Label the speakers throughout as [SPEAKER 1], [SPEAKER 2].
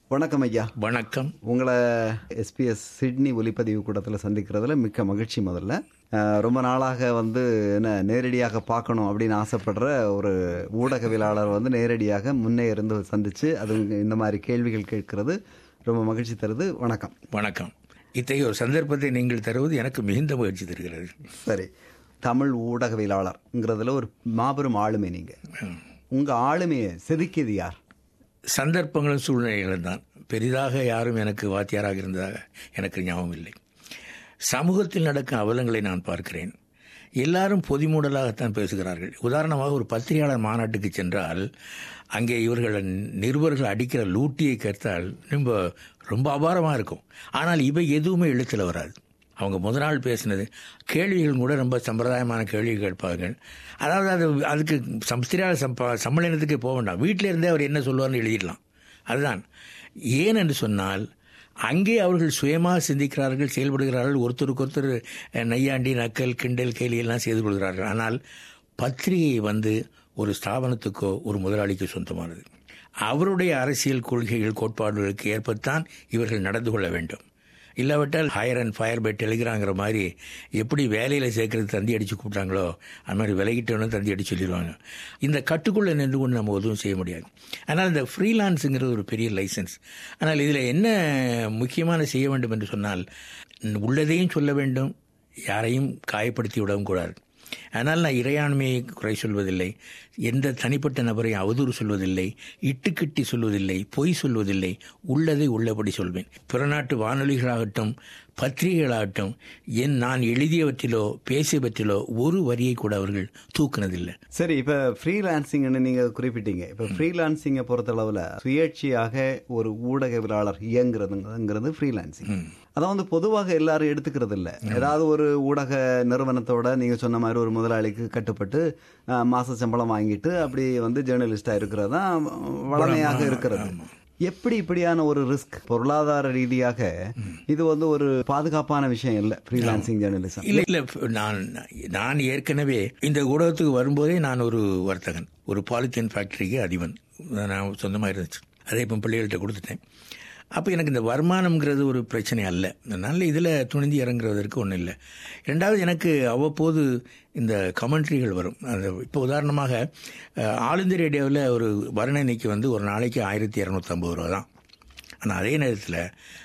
[SPEAKER 1] வணக்கம் ஐயா
[SPEAKER 2] வணக்கம்
[SPEAKER 1] உங்களை எஸ்பிஎஸ் சிட்னி ஒலிப்பதிவு கூடத்தில் சந்திக்கிறதுல மிக்க மகிழ்ச்சி முதல்ல அஹ், ரொம்ப நாளாக வந்து என்ன நேரடியாக பார்க்கணும் அப்படின்னு ஆசைப்படுற ஒரு ஊடகவியலாளர் வந்து நேரடியாக முன்னே இருந்து சந்திச்சு அது இந்த மாதிரி கேள்விகள் கேட்கறது ரொம்ப மகிழ்ச்சி தருது வணக்கம்
[SPEAKER 2] வணக்கம் இத்தகைய ஒரு சந்தர்ப்பத்தை நீங்கள் தருவது எனக்கு மிகுந்த மகிழ்ச்சி தருகிறது
[SPEAKER 1] சரி தமிழ் ஊடகவியலாளர்ங்கிறதுல ஒரு மாபெரும் ஆளுமை நீங்க உங்க ஆளுமையை செதுக்கியது யார்
[SPEAKER 2] சந்தர்ப்பங்களும் சூழ்நிலைகளும் தான் பெரிதாக யாரும் எனக்கு வாத்தியாராக இருந்ததாக எனக்கு ஞாபகம் இல்லை சமூகத்தில் நடக்கும் அவலங்களை நான் பார்க்கிறேன் எல்லாரும் பொதிமூடலாகத்தான் பேசுகிறார்கள் உதாரணமாக ஒரு பத்திரிகையாளர் மாநாட்டுக்கு சென்றால் அங்கே இவர்கள் நிருபர்கள் அடிக்கிற லூட்டியை கேட்டால் ரொம்ப ரொம்ப அபாரமாக இருக்கும் ஆனால் இவை எதுவுமே எழுத்தில் வராது அவங்க முத நாள் பேசினது கேள்விகள் கூட ரொம்ப சம்பிரதாயமான கேள்விகள் கேட்பார்கள் அதாவது அது அதுக்கு சம்ஸ்திரியாளர் சம்ப சம்மேளனத்துக்கு போக வேண்டாம் வீட்டில் இருந்தே அவர் என்ன சொல்லுவார்னு எழுதிடலாம் அதுதான் ஏன் என்று சொன்னால் அங்கே அவர்கள் சுயமாக சிந்திக்கிறார்கள் செயல்படுகிறார்கள் ஒருத்தருக்கு ஒருத்தர் அஹ், நையாண்டி நக்கல் கிண்டல் கேலி எல்லாம் செய்து கொள்கிறார்கள் ஆனால் பத்திரிகை வந்து ஒரு ஸ்தாபனத்துக்கோ ஒரு முதலாளிக்கு சொந்தமானது அவருடைய அரசியல் கொள்கைகள் கோட்பாடுகளுக்கு ஏற்பத்தான் இவர்கள் நடந்து கொள்ள வேண்டும் இல்லாவிட்டால் ஹையர் அண்ட் ஃபயர் பை டெலிகிராங்கிற மாதிரி எப்படி வேலையில் சேர்க்கறது தந்தி அடித்து கூப்பிட்டாங்களோ அது மாதிரி விலகிட்டவனும் தந்தி அடிச்சு சொல்லிடுவாங்க இந்த கட்டுக்குள்ளே நின்று கொண்டு நம்ம எதுவும் செய்ய முடியாது ஆனால் இந்த ஃப்ரீலான்ஸுங்கிறது ஒரு பெரிய லைசன்ஸ் ஆனால் இதில் என்ன முக்கியமான செய்ய வேண்டும் என்று சொன்னால் உள்ளதையும் சொல்ல வேண்டும் யாரையும் காயப்படுத்தி விடவும் கூடாது அதனால் நான் இறையாண்மையை குறை சொல்வதில்லை எந்த தனிப்பட்ட நபரையும் அவதூறு சொல்வதில்லை இட்டுக்கட்டி சொல்வதில்லை பொய் சொல்வதில்லை உள்ளதை உள்ளபடி சொல்வேன் பிற நாட்டு வானொலிகளாகட்டும் பத்திரிகைகளாகட்டும் என் நான் எழுதியவற்றிலோ பேசியவற்றிலோ ஒரு வரியை கூட அவர்கள் தூக்குனதில்லை
[SPEAKER 1] சரி இப்ப ஃப்ரீலான்சிங்னு நீங்க குறிப்பிட்டீங்க இப்ப ஃப்ரீலான்சிங்கை பொறுத்தளவுல சுயேட்சையாக ஒரு ஊடகவியலாளர் இயங்குறதுங்கிறது ஃப்ரீலான்சிங் அதை வந்து பொதுவாக எல்லாரும் எடுத்துக்கிறது இல்ல ஏதாவது ஒரு ஊடக நிறுவனத்தோட நீங்க சொன்ன மாதிரி ஒரு முதலாளிக்கு கட்டுப்பட்டு அஹ், மாச சம்பளம் வாங்கிட்டு அப்படி வந்து ஜேர்னலிஸ்டா இருக்கிறது தான் வளமையாக இருக்கிறது எப்படி இப்படியான ஒரு ரிஸ்க் பொருளாதார ரீதியாக இது வந்து ஒரு பாதுகாப்பான விஷயம் இல்ல ஃப்ரீலான்சிங் ஜேர்னலிசம்
[SPEAKER 2] இல்லை இல்லை நான் நான் ஏற்கனவே இந்த ஊடகத்துக்கு வரும்போதே நான் ஒரு வர்த்தகன் ஒரு பாலித்தீன் ஃபேக்டரிக்கு அதிபன் நான் சொந்தமாக இருந்துச்சு அதை இப்போ பிள்ளைகள்கிட்ட கொடுத்துட்டேன் அப்போ எனக்கு இந்த வருமானம்ங்கிறது ஒரு பிரச்சனை அல்ல அதனால இதில் துணிந்து இறங்குறதற்கு ஒன்றும் இல்லை ரெண்டாவது எனக்கு அவ்வப்போது இந்த கமெண்ட்ரிகள் வரும் அந்த இப்போ உதாரணமாக அஹ், ஆல் இந்திய ரேடியோவில் ஒரு வர்ணனைக்கு வந்து ஒரு நாளைக்கு ஆயிரத்தி இரநூத்தம்பது ரூபா தான் ஆனால் அதே நேரத்தில்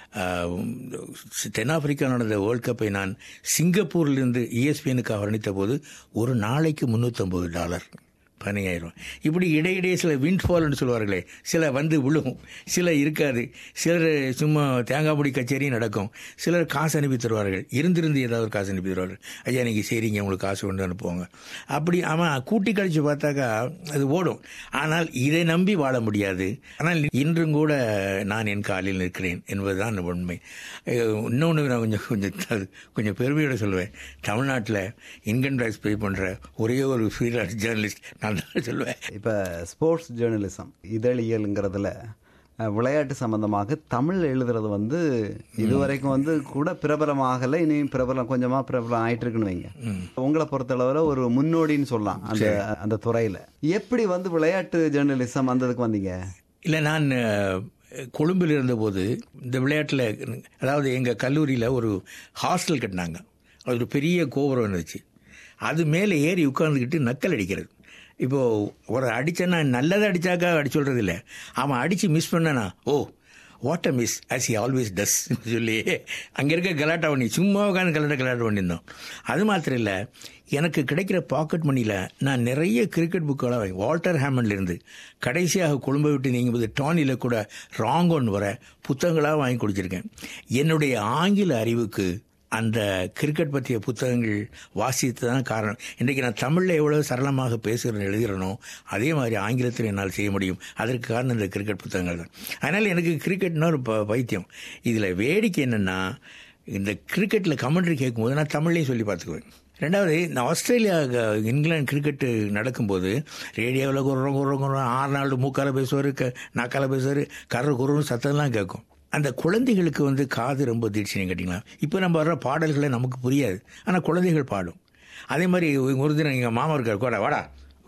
[SPEAKER 2] தென்னாப்பிரிக்கா நடந்த வேர்ல்ட் கப்பை நான் சிங்கப்பூரிலிருந்து இஎஸ்பிஎனுக்காக வர்ணித்த போது ஒரு நாளைக்கு முந்நூற்றம்பது டாலர் பதினையாயிரம் இப்படி இடையிடையே சில விண்ட்ஃபால்னு சொல்லுவார்களே சில வந்து விழும் சில இருக்காது சிலர் சும்மா தேங்காய் பொடி கச்சேரி நடக்கும் சிலர் காசு அனுப்பி தருவார்கள் இருந்திருந்து ஏதாவது ஒரு காசு அனுப்பி தருவார்கள் ஐயா நீங்கள் சரிங்க உங்களுக்கு காசு கொண்டு அனுப்புவாங்க அப்படி ஆமாம் கூட்டி கழிச்சு பார்த்தாக்கா அது ஓடும் ஆனால் இதை நம்பி வாழ முடியாது ஆனால் இன்றும் கூட நான் என் காலில் நிற்கிறேன் என்பதுதான் உண்மை இன்னொன்று நான் கொஞ்சம் கொஞ்சம் அது கொஞ்சம் பெருமையோட சொல்லுவேன் தமிழ்நாட்டில் இன்கம் டேக்ஸ் பே பண்ணுற ஒரே ஒரு ஃப்ரீலான்ஸ் ஜேர்னலிஸ்ட் நான் தான் சொல்லுவேன்
[SPEAKER 1] இப்ப ஸ்போர்ட்ஸ் ஜேர்னலிசம் இதழியல்ங்கிறதுல அஹ், விளையாட்டு சம்பந்தமாக தமிழ் எழுதுறது வந்து இதுவரைக்கும் வந்து கூட பிரபலமாகல இனியும் பிரபலம் கொஞ்சமா பிரபலம் ஆயிட்டு இருக்குன்னு வைங்க உங்களை பொறுத்தளவுல ஒரு முன்னோடின்னு சொல்லலாம் அந்த அந்த துறையில எப்படி வந்து விளையாட்டு ஜேர்னலிசம் வந்ததுக்கு வந்தீங்க
[SPEAKER 2] இல்லை நான் அஹ், கொழும்பில் இருந்தபோது இந்த விளையாட்டில் அதாவது எங்கள் கல்லூரியில் ஒரு ஹாஸ்டல் கட்டினாங்க அது ஒரு பெரிய கோபுரம் இருந்துச்சு அது மேலே ஏறி உட்கார்ந்துக்கிட்டு நக்கல் அடிக்கிறது இப்போது ஒரு அடித்தேன்னா நல்லதை அடித்தாக்கா அடிச்சு சொல்கிறது இல்லை அவன் அடித்து மிஸ் பண்ணனா oh what uh miss as he always does சொல்லி அங்கே இருக்க கலாட்டா பண்ணி சும்மா உட்காந்து கலாட்டா கலாட்டா பண்ணியிருந்தோம் அது மாத்திரம் இல்லை எனக்கு கிடைக்கிற பாக்கெட் மணியில் நான் நிறைய கிரிக்கெட் புக்கெல்லாம் வாங்கி வால்டர் ஹேமன்ல இருந்து கடைசியாக கொழும்பை விட்டு நீங்கள் போது டானியில் கூட ராங் ஒன் வர புத்தகங்களாக வாங்கி கொடுத்துருக்கேன் என்னுடைய ஆங்கில அறிவுக்கு அந்த கிரிக்கெட் பற்றிய புத்தகங்கள் வாசித்து தான் காரணம் இன்றைக்கு நான் தமிழில் எவ்வளோ சரளமாக பேசுகிறேன் எழுதுகிறனோ அதே மாதிரி ஆங்கிலத்தில் என்னால் செய்ய முடியும் அதற்கு காரணம் இந்த கிரிக்கெட் புத்தகங்கள் தான் அதனால் எனக்கு கிரிக்கெட்னா ஒரு ப- பைத்தியம் இதில் வேடிக்கை என்னென்னா இந்த கிரிக்கெட்டில் கமெண்ட்ரி கேட்கும்போது நான் தமிழ்லையும் சொல்லி பார்த்துக்குவேன் ரெண்டாவது இந்த ஆஸ்திரேலியா க- இங்கிலாந்து கிரிக்கெட்டு நடக்கும்போது ரேடியோவில் குற குற குற ஆறு நாள் மூக்கால பேசுவார் க நாக்கால பேசுவார் கர்ற குறுன்னு சத்தம்லாம் கேட்கும் அந்த குழந்தைகளுக்கு வந்து காது ரொம்ப தீட்சணையும் கேட்டிங்களா இப்போ நம்ம வர்ற பாடல்களை நமக்கு புரியாது ஆனால் குழந்தைகள் பாடும் அதே மாதிரி ஒரு தினம் எங்கள் மாமா இருக்கார் கூட வாடா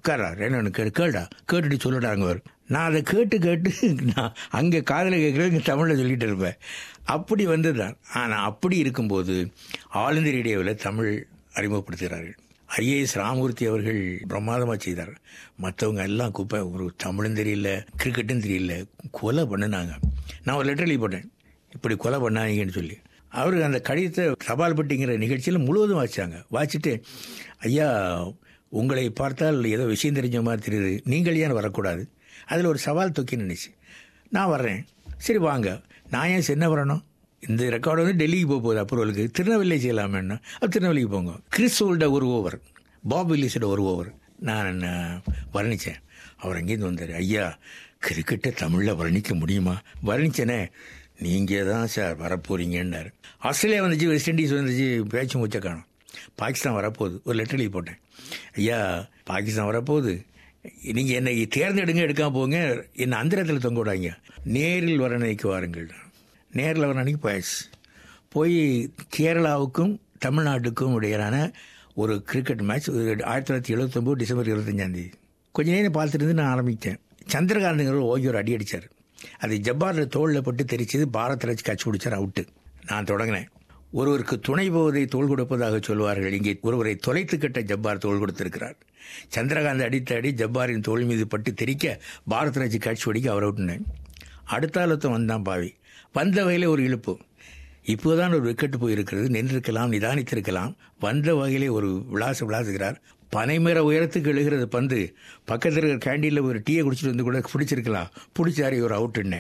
[SPEAKER 2] உட்காரா என்ன கேடு கேடா கேட்டுட்டு சொல்லிட்டாங்க அவர் நான் அதை கேட்டு கேட்டு நான் அங்கே காதில் கேட்குறது இங்கே தமிழில் சொல்லிட்டு இருப்பேன் அப்படி வந்தது தான் ஆனால் அப்படி இருக்கும்போது ஆல் இந்திய ரேடியோவில் தமிழ் அறிமுகப்படுத்துகிறார்கள் ஐஏஎஸ் ராமூர்த்தி அவர்கள் பிரமாதமாக செய்தார் மற்றவங்க எல்லாம் குப்பை ஒரு தமிழும் தெரியல கிரிக்கெட்டும் தெரியல கொலை பண்ணினாங்க நான் ஒரு லெட்டர் எழுதி போட்டேன் இப்படி கொலை பண்ணாதீங்கன்னு சொல்லி அவருக்கு அந்த கடிதத்தை தபால் பெட்டிங்கிற நிகழ்ச்சியில் முழுவதும் வாசிச்சாங்க வாசிச்சுட்டு ஐயா உங்களை பார்த்தால் ஏதோ விஷயம் தெரிஞ்ச மாதிரி தெரியுது நீங்கள் ஏன் வரக்கூடாது அதில் ஒரு சவால் தொக்கி நினைச்சு நான் வர்றேன் சரி வாங்க நான் ஏன் என்ன வரணும் இந்த ரெக்கார்டு வந்து டெல்லிக்கு போக போகுது அப்ரூவலுக்கு திருநெல்வேலி செய்யலாமேன்னா அது திருநெல்வேலிக்கு போங்க கிறிஸ்டோல்ட ஒரு ஓவர் பாப் வில்லிஸோட ஒரு ஓவர் நான் வர்ணித்தேன் அவர் அங்கேருந்து வந்தார் ஐயா கிரிக்கெட்டை தமிழில் வர்ணிக்க முடியுமா வர்ணிச்சனே நீங்கள் தான் சார் வரப்போறீங்கன்னாரு ஆஸ்திரேலியா வந்துச்சு வெஸ்ட் இண்டீஸ் வந்துச்சு பேச்சு மூச்சை காணும் பாகிஸ்தான் வரப்போகுது ஒரு லெட்டர் எழுதி போட்டேன் ஐயா பாகிஸ்தான் வரப்போகுது நீங்கள் என்னை தேர்ந்தெடுங்க எடுக்காம போங்க என்னை அந்தரத்தில் தொங்க விடாங்க நேரில் வர நினைக்க வாருங்கள் நேரில் வர அன்னைக்கு போயாச்சு போய் கேரளாவுக்கும் தமிழ்நாட்டுக்கும் இடையிலான ஒரு கிரிக்கெட் மேட்ச் ஆயிரத்தி தொள்ளாயிரத்தி எழுபத்தொம்போது டிசம்பர் இருபத்தஞ்சாந்தேதி கொஞ்ச நேரம் பார்த்துட்டு இருந்து நான் ஆரம்பித்தேன் சந்திரகாந்துங்கிற ஓகே ஒரு அடி அடித்தார் அது ஜப்பாரில் தோளில் பட்டு தெரிச்சது பாரத் ரஜ் கட்சி பிடிச்சார் அவுட்டு நான் தொடங்கினேன் ஒருவருக்கு துணை போவதை தோல் கொடுப்பதாக சொல்வார்கள் இங்கே ஒருவரை தொலைத்து கட்ட ஜப்பார் தோல் கொடுத்திருக்கிறார் சந்திரகாந்த் அடித்த அடி ஜப்பாரின் தோல் மீது பட்டு தெரிக்க பாரத் ரஜ் காட்சி ஒடிக்க அவர் விட்டுனேன் அடுத்த ஆலத்தம் வந்தான் பாவி வந்த வகையிலே ஒரு இழுப்பு இப்போதான் ஒரு விக்கெட்டு போயிருக்கிறது நின்றிருக்கலாம் நிதானித்திருக்கலாம் வந்த வகையிலே ஒரு விளாசு விளாசுகிறார் பனைமர உயரத்துக்கு எழுகிறது பந்து பக்கத்தில் இருக்கிற கேண்டீனில் ஒரு டீயை குடிச்சிட்டு வந்து கூட பிடிச்சிருக்கலாம் பிடிச்சாரு ஒரு அவுட்டுன்னு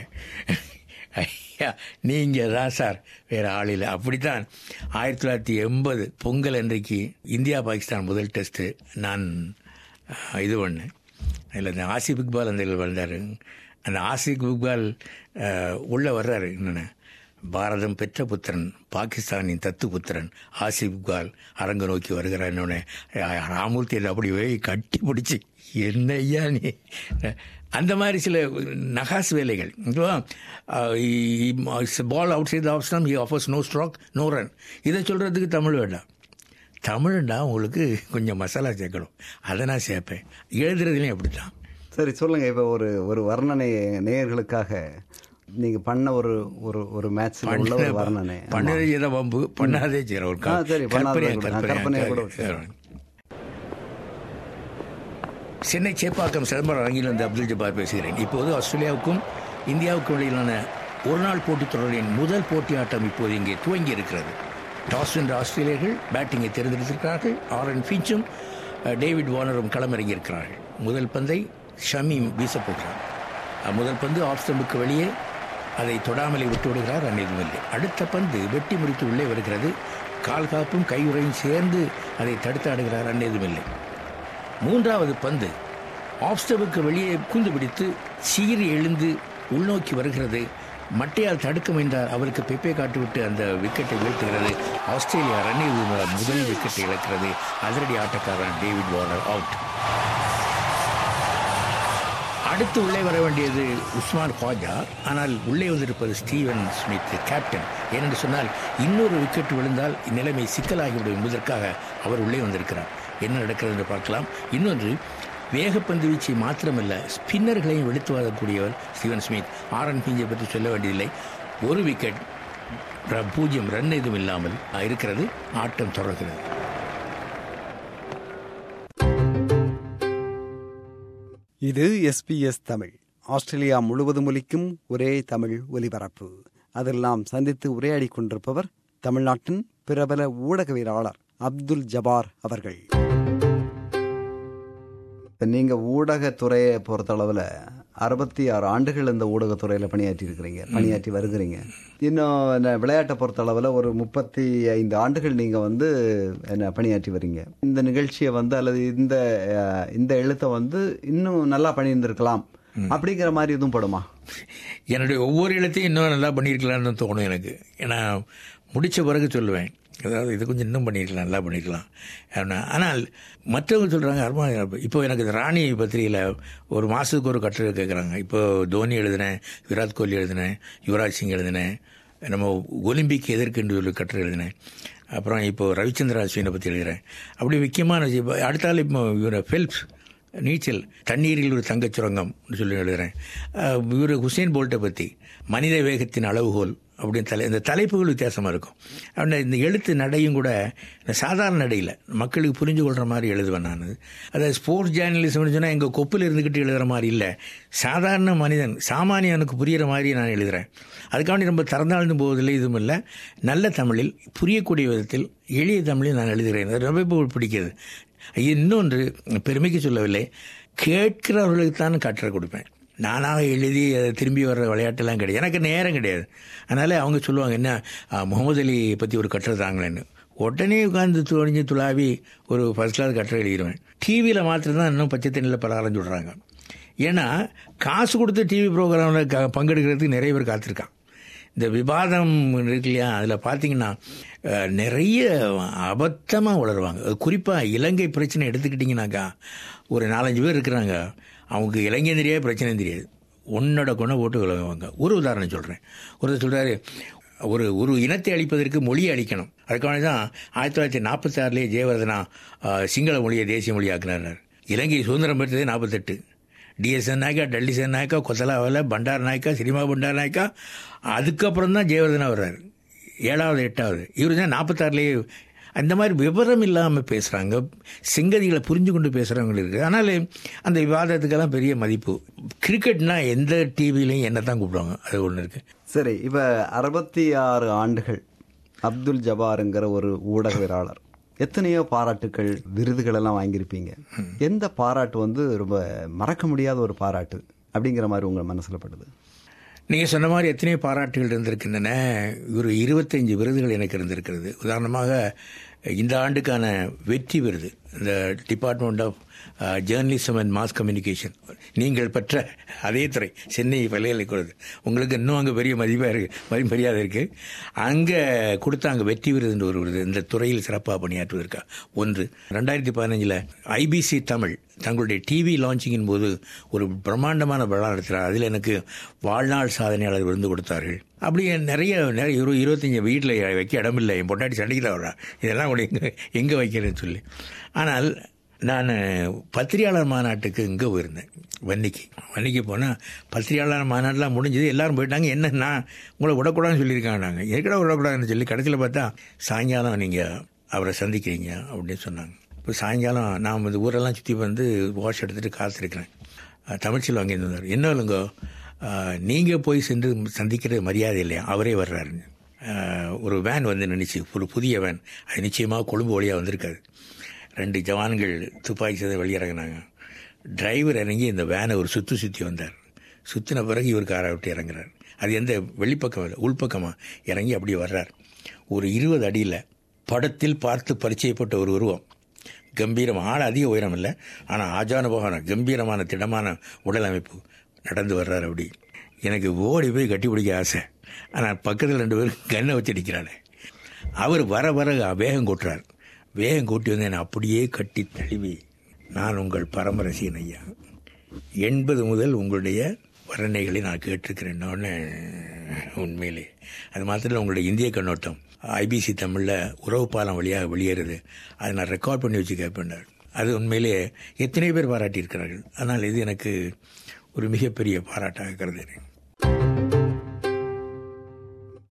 [SPEAKER 2] ஐயா நீங்கள் தான் சார் வேறு ஆள் இல்லை அப்படித்தான் ஆயிரத்தி தொள்ளாயிரத்தி எண்பது பொங்கல் அன்றைக்கு இந்தியா பாகிஸ்தான் முதல் டெஸ்ட்டு நான் இது பண்ணேன் அதில் இந்த ஆசிப் இக்பால் அந்த வந்தார் அந்த ஆசிப் இக்பால் உள்ளே வர்றாரு என்னென்ன பாரதம் பெற்ற புத்திரன் பாகிஸ்தானின் தத்து புத்திரன் ஆசிப் இக்பால் அரங்க நோக்கி வருகிறார் என்னோட ராமூர்த்தி அப்படி போய் கட்டி பிடிச்சி என்ன ஐயா நீ அந்த மாதிரி சில நகாஸ் வேலைகள் ball outside off stump he offers no stroke no run இதை சொல்கிறதுக்கு தமிழ் வேண்டாம் தமிழ்னா உங்களுக்கு கொஞ்சம் மசாலா சேர்க்கணும் அதை நான் சேர்ப்பேன் எழுதுறதுலையும் அப்படி தான்
[SPEAKER 1] சரி சொல்லுங்க இப்போ ஒரு ஒரு வர்ணனை நேயர்களுக்காக நீங்க பண்ண ஒரு ஒரு ஒரு மேட்ச்ல உள்ள ஒரு வர்ணனை
[SPEAKER 2] பண்ணதே செய்த வம்பு பண்ணாதே செய்கிற ஒரு
[SPEAKER 1] ஆ, சரி, பண்ணாதே கூட. கற்பனையா கூட
[SPEAKER 2] கற்பனை சென்னை சேப்பாக்கம் சிதம்பரம் அரங்கிலிருந்து அப்துல் ஜப்பார் பேசுகிறேன் இப்போது ஆஸ்திரேலியாவுக்கும் இந்தியாவுக்கும் இடையிலான ஒருநாள் போட்டித் தொடரின் முதல் போட்டி ஆட்டம் இப்போது இங்கே துவங்கி இருக்கிறது டாஸ் வென்ற ஆஸ்திரேலியர்கள் பேட்டிங்கை தேர்ந்தெடுத்திருக்கிறார்கள் ஆரன் ஃபின்ச்சும் அஹ், டேவிட் வார்னரும் களமிறங்கியிருக்கிறார்கள் முதல் பந்தை ஷமீம் வீசப்போகிறார் அஹ், முதல் பந்து ஆஃப் ஸ்டம்புக்கு வெளியே அதை தொடாமலே விட்டு விடுகிறார் அந்நியமில்லை அடுத்த பந்து வெட்டி முடித்து உள்ளே வருகிறது கால் காப்பும் கையுறையும் சேர்ந்து அதை தடுத்து ஆடுகிறார் அந்நியமில்லை மூன்றாவது பந்து ஆப்ஸ்டவுக்கு வெளியே கூந்து பிடித்து சீறி எழுந்து உள்நோக்கி வருகிறது மட்டையால் தடுக்க முயன்றார் அவருக்கு பெப்பே காட்டிவிட்டு அந்த விக்கெட்டை வீழ்த்துகிறது ஆஸ்திரேலியா ரன்னில் முதல் விக்கெட்டை இழக்கிறது அதிரடி ஆட்டக்காரன் டேவிட் வார்னர் அவுட் அடுத்து உள்ளே வர வேண்டியது உஸ்மான் ஹாஜா ஆனால் உள்ளே வந்திருப்பது ஸ்டீவன் ஸ்மித் கேப்டன் ஏனென்று சொன்னால் இன்னொரு விக்கெட் விழுந்தால் இந்நிலைமை சிக்கலாகிவிடும் என்பதற்காக அவர் உள்ளே வந்திருக்கிறார் என்ன நடக்கிறது என்று பார்க்கலாம் இன்னொன்று வேகப்பந்து வீச்சை மாத்திரமல்ல ஸ்பின்னர்களையும் வெளுத்து வாழக்கூடியவர் ஸ்டீவன் ஸ்மித் ஆரன் பிஞ்சை பற்றி சொல்ல வேண்டியதில்லை ஒரு விக்கெட் ர- பூஜ்ஜியம் ரன் எதுவும் இல்லாமல் இருக்கிறது ஆட்டம் தொடர்கிறது
[SPEAKER 1] இது எஸ்பிஎஸ் தமிழ் ஆஸ்திரேலியா முழுவதும் ஒலிக்கும் ஒரே தமிழ் ஒலிபரப்பு அதில் நாம் சந்தித்து உரையாடி கொண்டிருப்பவர் தமிழ்நாட்டின் பிரபல ஊடகவியலாளர் அப்துல் ஜபார் அவர்கள் இப்போ நீங்கள் ஊடகத்துறையை பொறுத்தளவில் அறுபத்தி ஆறு ஆண்டுகள் இந்த ஊடகத்துறையில் பணியாற்றி இருக்கிறீங்க பணியாற்றி வருகிறீங்க இன்னும் என்ன விளையாட்டை பொறுத்தளவில் ஒரு முப்பத்தி ஐந்து ஆண்டுகள் நீங்கள் வந்து என்ன பணியாற்றி வரீங்க இந்த நிகழ்ச்சியை வந்து அல்லது இந்த அஹ், இந்த எழுத்தை வந்து இன்னும் நல்லா பண்ணியிருந்திருக்கலாம் அப்படிங்கிற மாதிரி எதுவும் படுமா
[SPEAKER 2] என்னுடைய ஒவ்வொரு இடத்தையும் இன்னும் நல்லா பண்ணியிருக்கலாம்னு தோணும் எனக்கு ஏன்னா முடித்த பிறகு சொல்லுவேன் அதாவது இது கொஞ்சம் இன்னும் பண்ணியிருக்கலாம் நல்லா பண்ணியிருக்கலாம் ஆனா- ஆனால் மற்றவங்க சொல்கிறாங்க அருமா இப்போ எனக்கு இந்த ராணி பத்திரிகையில் ஒரு மாதத்துக்கு ஒரு கட்டுரை கேட்குறாங்க இப்போ தோனி எழுதினேன் விராட் கோலி எழுதினேன் யுவராஜ் சிங் எழுதினேன் நம்ம ஒலிம்பிக் எதற்கென்று ஒரு கட்டுரை எழுதினேன் அப்புறம் இப்போ ரவிச்சந்திர அஸ்வினை பற்றி எழுதுகிறேன் அப்படி முக்கியமான விஷயம். இப்ப அடுத்த ஆள் இப்போ இவரை ஃபெல்ப்ஸ் நீச்சல் தண்ணீரில் ஒரு தங்கச் சுரங்கம் சொல்லி எழுதுகிறேன் இவர் ஹுசேன் போல்ட்டை பற்றி மனித வேகத்தின் அளவுகோல் அப்படின்னு தலை இந்த தலைப்புகள் வித்தியாசமாக இருக்கும் அவனை இந்த எழுத்து நடையும் கூட இந்த சாதாரண நடையில் மக்களுக்கு புரிஞ்சு கொள்கிற மாதிரி எழுதுவேன் நான் அதாவது ஸ்போர்ட்ஸ் ஜேர்னலிசம்னு சொன்னால் எங்கள் கொப்பில் இருந்துக்கிட்டு எழுதுகிற மாதிரி இல்லை சாதாரண மனிதன் சாமானியனுக்கு புரிகிற மாதிரி நான் எழுதுகிறேன் அதுக்காண்டி ரொம்ப திறந்தாழ்ந்து போவதில்லை இதுவும் இல்லை நல்ல தமிழில் புரியக்கூடிய விதத்தில் எளிய தமிழில் நான் எழுதுகிறேன் அது ரொம்ப பிடிக்கிறது இன்னொன்று பெருமைக்கு சொல்லவில்லை கேட்கிறவர்களுக்கு தான் கற்றுக் கொடுப்பேன் நானாக எழுதி அதை திரும்பி வர்ற விளையாட்டெல்லாம் கிடையாது எனக்கு நேரம் கிடையாது அதனால் அவங்க சொல்லுவாங்க என்ன முகமது அலி பற்றி ஒரு கட்டுரை தாங்களேன்னு உடனே உட்காந்து துணிஞ்சு துளாவி ஒரு ஃபர்ஸ்ட் கிளாஸ் கட்டுரை எழுதிடுவேன் டிவியில் மாத்திரம் தான் இன்னும் பச்சை தண்ணியில் பலகாரம் சொல்கிறாங்க ஏன்னா காசு கொடுத்து டிவி ப்ரோக்ராமில் க பங்கெடுக்கிறதுக்கு நிறைய பேர் காத்திருக்கான் இந்த விவாதம் இருக்கு இல்லையா அதில் பார்த்தீங்கன்னா நிறைய அபத்தமாக வளருவாங்க குறிப்பாக இலங்கை பிரச்சனை எடுத்துக்கிட்டிங்கனாக்கா ஒரு நாலஞ்சு பேர் இருக்கிறாங்க அவங்க இலங்கையும் தெரியாது பிரச்சனையும் தெரியாது ஒன்னோட கொண்ட போட்டு விளங்குவாங்க ஒரு உதாரணம் சொல்கிறேன் ஒருத்தர் சொல்கிறாரு ஒரு ஒரு இனத்தை அழிப்பதற்கு மொழியை அழிக்கணும் அதுக்காக தான் ஆயிரத்தி தொள்ளாயிரத்தி நாற்பத்தி ஆறுலேயே ஜெயவர்தனா சிங்கள மொழியை தேசிய மொழியாக்குனார் இலங்கை சுதந்திரம் பெற்றதே நாற்பத்தெட்டு டிஎஸ்என் நாயக்கா டெல்லி சென் நாயக்கா கொத்தலாவில் பண்டார் நாயக்கா சினிமா பண்டார் நாயக்கா அதுக்கப்புறம் தான் ஜெயவர்தனா வர்றாரு ஏழாவது எட்டாவது இவர் தான் நாற்பத்தாறுலேயே அந்த மாதிரி விவரம் இல்லாமல் பேசுகிறாங்க செங்கதிகளை புரிஞ்சு கொண்டு பேசுகிறவங்க இருக்குது ஆனால் அந்த விவாதத்துக்கெல்லாம் பெரிய மதிப்பு கிரிக்கெட்னா எந்த டிவிலையும் என்ன தான் கூப்பிடுவாங்க அது ஒன்று இருக்குது
[SPEAKER 1] சரி இப்போ அறுபத்தி ஆறு ஆண்டுகள் அப்துல் ஜபாருங்கிற ஒரு ஊடகவியலாளர் எத்தனையோ பாராட்டுகள் விருதுகள் எல்லாம் வாங்கியிருப்பீங்க எந்த பாராட்டு வந்து ரொம்ப மறக்க முடியாத ஒரு பாராட்டு அப்படிங்கிற மாதிரி உங்கள் மனசில் படுது
[SPEAKER 2] நீங்கள் சொன்ன மாதிரி எத்தனையோ பாராட்டுகள் இருந்திருக்கின்றன ஒரு இருபத்தஞ்சு விருதுகள் எனக்கு இருந்திருக்கிறது உதாரணமாக இந்த ஆண்டுக்கான வெற்றி விருது இந்த department of journalism and mass communication நீங்கள் பெற்ற அதே துறை சென்னை பல்கலைக்கழகம் உங்களுக்கு இன்னும் அங்கே பெரிய மதிப்பாக இருக்குது மதி மரியாதை இருக்குது அங்கே கொடுத்தாங்க வெற்றி விருதுன்ற ஒரு விருது இந்த துறையில் சிறப்பாக பணியாற்றுவதற்கா ஒன்று ரெண்டாயிரத்தி பதினஞ்சில் ஐபிசி தமிழ் தங்களுடைய டிவி லான்ச்சிங்கின் போது ஒரு பிரம்மாண்டமான விழா நடத்துகிறார் அதில் எனக்கு வாழ்நாள் சாதனையாளர் விருந்து கொடுத்தார்கள் அப்படி நிறைய நிறைய இரு இருபத்தஞ்சி வீட்டில் வைக்க இடமில்லை என் பொட்டாட்டி சண்டைக்கு தான் வர்றா இதெல்லாம் கூட எங்கே எங்கே வைக்கிறேன்னு சொல்லி ஆனால் நான் பத்திரிகையாளர் மாநாட்டுக்கு இங்கே போயிருந்தேன் வன்னிக்கு வன்னிக்கு போனால் பத்திரிகையாளர் மாநாட்டெலாம் முடிஞ்சது எல்லாரும் போயிட்டாங்க என்ன நான் உங்களை விடக்கூடாதுன்னு சொல்லியிருக்காங்க நாங்கள் எதுக்கடா விடக்கூடாதுன்னு சொல்லி கடைசியில் பார்த்தா சாயங்காலம் நீங்கள் அவரை சந்திக்கிறீங்க அப்படின்னு சொன்னாங்க இப்போ சாயங்காலம் நான் இந்த ஊரெல்லாம் சுற்றி வந்து வாஷ் எடுத்துகிட்டு காத்திருக்கிறேன் தமிழ்ச்சியில் வாங்கியிருந்தார் என்ன இல்லைங்கோ நீங்கள் போய் சென்று சந்திக்கிற மரியாதை இல்லையா அவரே வர்றாருங்க ஒரு வேன் வந்து நினைச்சு ஒரு புதிய வேன் அது நிச்சயமாக கொழும்பு வழியாக வந்திருக்காது ரெண்டு ஜவான்கள் துப்பாக்கி சேர்ந்து வெளியிறங்கினாங்க டிரைவர் இறங்கி இந்த வேனை ஒரு சுற்றி சுற்றி வந்தார் சுற்றின பிறகு இவர் காரை விட்டு இறங்குறார் அது எந்த வெளிப்பக்கம் இல்லை உள்பக்கமாக இறங்கி அப்படியே வர்றார் ஒரு இருபது அடியில் படத்தில் பார்த்து பரிச்சயப்பட்ட ஒரு உருவம் கம்பீரம் ஆள் அதிக உயரம் இல்லை ஆனால் ஆஜானுபகான கம்பீரமான திடமான உடல் அமைப்பு நடந்து வர்றார் அப்படி எனக்கு ஓடி போய் கட்டி பிடிக்க ஆசை ஆனால் பக்கத்தில் ரெண்டு பேரும் கண்ணை வச்சு அடிக்கிறாள் அவர் வர வர வேகம் கூட்டுறார் வேகம் கூட்டி வந்து என்னை அப்படியே கட்டி தழுவி நான் உங்கள் பரமரசியன் ஐயா எண்பது முதல் உங்களுடைய வர்ணனைகளை நான் கேட்டிருக்கிறேன் உண்மையிலே அது மாத்திரம் உங்களுடைய இந்திய கண்ணோட்டம் ஐபிசி தமிழில் உறவு பாலம் வழியாக வெளியேறுது அதை நான் ரெக்கார்ட் பண்ணி வச்சு கேட்பேன் அது உண்மையிலே எத்தனை பேர் பாராட்டியிருக்கிறார்கள் ஆனால் இது எனக்கு ஒரு மிகப்பெரிய பாராட்டாக கருதுகிறேன்